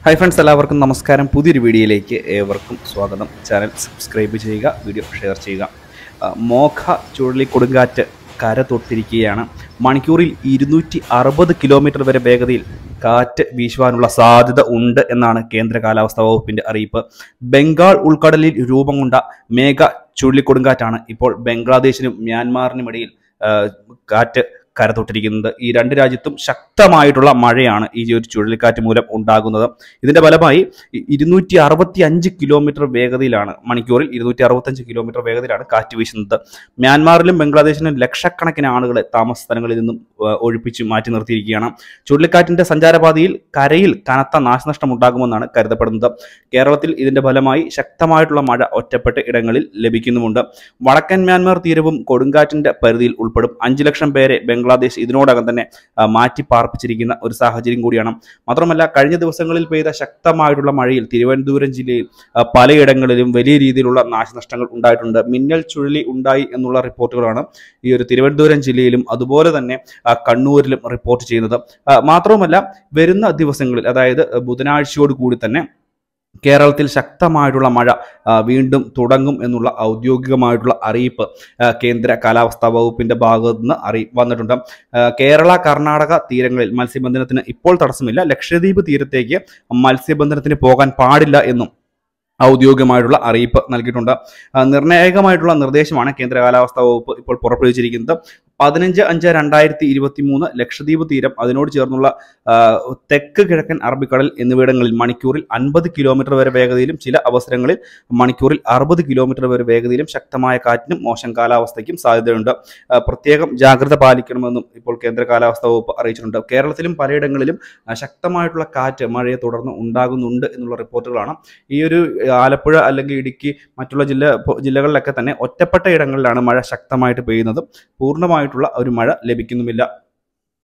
hi friends എല്ലാവർക്കും നമസ്കാരം പുതിയൊരു വീഡിയോയിലേക്ക് ഏവർക്കും സ്വാഗതം ചാനൽ സബ്സ്ക്രൈബ് ചെയ്യുക വീഡിയോ ഷെയർ ചെയ്യുക ആ, മോഖ ചുഴലിക്കൊടുങ്കാറ്റ് കര തൊട്ടിരിക്കുകയാണ് മണിക്കൂറിൽ ഇരുന്നൂറ്റി അറുപത് കിലോമീറ്റർ വരെ വേഗതയിൽ കാറ്റ് വീശുവാനുള്ള സാധ്യത ഉണ്ട് എന്നാണ് കേന്ദ്ര കാലാവസ്ഥാ വകുപ്പിന്റെ അറിയിപ്പ് ബംഗാൾ ഉൾക്കടലിൽ രൂപം കൊണ്ട മേഘ ചുഴലിക്കൊടുങ്കാറ്റാണ് ഇപ്പോൾ ബംഗ്ലാദേശിനും മ്യാൻമാറിനും ഇടയിൽ ആ, കാറ്റ് കരതൊട്ടിരിക്കുന്നത് ഈ രണ്ട് രാജ്യത്തും ശക്തമായിട്ടുള്ള മഴയാണ് ഈ ഒരു ചുഴലിക്കാറ്റ് മൂലം ഉണ്ടാകുന്നത് ഇതിന്റെ ഫലമായി ഇരുന്നൂറ്റി അറുപത്തി അഞ്ച് കിലോമീറ്റർ വേഗതയിലാണ് മണിക്കൂറിൽ ഇരുന്നൂറ്റി അറുപത്തഞ്ച് കിലോമീറ്റർ വേഗതയിലാണ് കാറ്റ് വീശുന്നത് മ്യാൻമാറിലും ബംഗ്ലാദേശിലും ലക്ഷക്കണക്കിന് ആളുകളെ താമസ സ്ഥലങ്ങളിൽ നിന്നും ആ, ഒഴിപ്പിച്ച് മാറ്റി നിർത്തിയിരിക്കുകയാണ് ചുഴലിക്കാറ്റിന്റെ സഞ്ചാരപാതയിൽ കരയിൽ കനത്ത നാശനഷ്ടം ഉണ്ടാകുമെന്നാണ് കരുതപ്പെടുന്നത് കേരളത്തിൽ ഇതിന്റെ ഫലമായി ശക്തമായിട്ടുള്ള മഴ ഒറ്റപ്പെട്ട ഇടങ്ങളിൽ ലഭിക്കുന്നുമുണ്ട് വടക്കൻ മ്യാൻമാർ തീരവും കൊടുങ്കാറ്റിന്റെ പരിധിയിൽ ഉൾപ്പെടും അഞ്ചു ലക്ഷം പേരെ ബംഗ്ലാദേശ് ഇതിനോടകം തന്നെ ആ, മാറ്റി പാർപ്പിച്ചിരിക്കുന്ന ഒരു സാഹചര്യം കൂടിയാണ് മാത്രമല്ല കഴിഞ്ഞ ദിവസങ്ങളിൽ പെയ്ത ശക്തമായിട്ടുള്ള മഴയിൽ തിരുവനന്തപുരം ജില്ലയിൽ ആ, പലയിടങ്ങളിലും വലിയ രീതിയിലുള്ള നാശനഷ്ടങ്ങൾ ഉണ്ടായിട്ടുണ്ട് മിന്നൽ ചുഴലി ഉണ്ടായി എന്നുള്ള റിപ്പോർട്ടുകളാണ് ഈ ഒരു തിരുവനന്തപുരം ജില്ലയിലും അതുപോലെ തന്നെ ആ, കണ്ണൂരിലും റിപ്പോർട്ട് ചെയ്യുന്നത് ആ, മാത്രവുമല്ല വരുന്ന ദിവസങ്ങളിൽ അതായത് ബുധനാഴ്ചയോട് കൂടി തന്നെ കേരളത്തിൽ ശക്തമായിട്ടുള്ള മഴ ആ, വീണ്ടും തുടങ്ങും എന്നുള്ള ഔദ്യോഗികമായിട്ടുള്ള അറിയിപ്പ് ആ, കേന്ദ്ര കാലാവസ്ഥാ വകുപ്പിന്റെ ഭാഗത്തു നിന്ന് അറി വന്നിട്ടുണ്ട് ആ, കേരള കർണാടക തീരങ്ങളിൽ മത്സ്യബന്ധനത്തിന് ഇപ്പോൾ തടസ്സമില്ല ലക്ഷദ്വീപ് തീരത്തേക്ക് മത്സ്യബന്ധനത്തിന് പോകാൻ പാടില്ല എന്നും ഔദ്യോഗികമായിട്ടുള്ള അറിയിപ്പ് നൽകിയിട്ടുണ്ട് ആ, നിർണായകമായിട്ടുള്ള നിർദ്ദേശമാണ് കേന്ദ്ര കാലാവസ്ഥാ വകുപ്പ് ഇപ്പോൾ പുറപ്പെടുവിച്ചിരിക്കുന്നത് പതിനഞ്ച് അഞ്ച് രണ്ടായിരത്തി ഇരുപത്തി മൂന്ന് ലക്ഷദ്വീപ് തീരം അതിനോട് ചേർന്നുള്ള ആ, തെക്ക് കിഴക്കൻ അറബിക്കടൽ എന്നിവിടങ്ങളിൽ മണിക്കൂറിൽ അൻപത് കിലോമീറ്റർ വരെ വേഗതയിലും ചില അവസരങ്ങളിൽ മണിക്കൂറിൽ അറുപത് കിലോമീറ്റർ വരെ വേഗതയിലും ശക്തമായ കാറ്റിനും മോശം കാലാവസ്ഥയ്ക്കും സാധ്യതയുണ്ട് ആ, പ്രത്യേകം ജാഗ്രത പാലിക്കണമെന്നും ഇപ്പോൾ കേന്ദ്ര കാലാവസ്ഥാ വകുപ്പ് അറിയിച്ചിട്ടുണ്ട് കേരളത്തിലും പലയിടങ്ങളിലും ആ, ശക്തമായിട്ടുള്ള കാറ്റ് മഴയെ തുടർന്ന് ഉണ്ടാകുന്നുണ്ട് എന്നുള്ള റിപ്പോർട്ടുകളാണ് ഈ ഒരു ആലപ്പുഴ അല്ലെങ്കിൽ ഇടുക്കി മറ്റുള്ള ജില്ല ജില്ലകളിലൊക്കെ തന്നെ ഒറ്റപ്പെട്ട ഇടങ്ങളിലാണ് മഴ ശക്തമായിട്ട് പെയ്യുന്നത് പൂർണ്ണമായിട്ടുള്ള ഒരു മഴ ലഭിക്കുന്നുമില്ല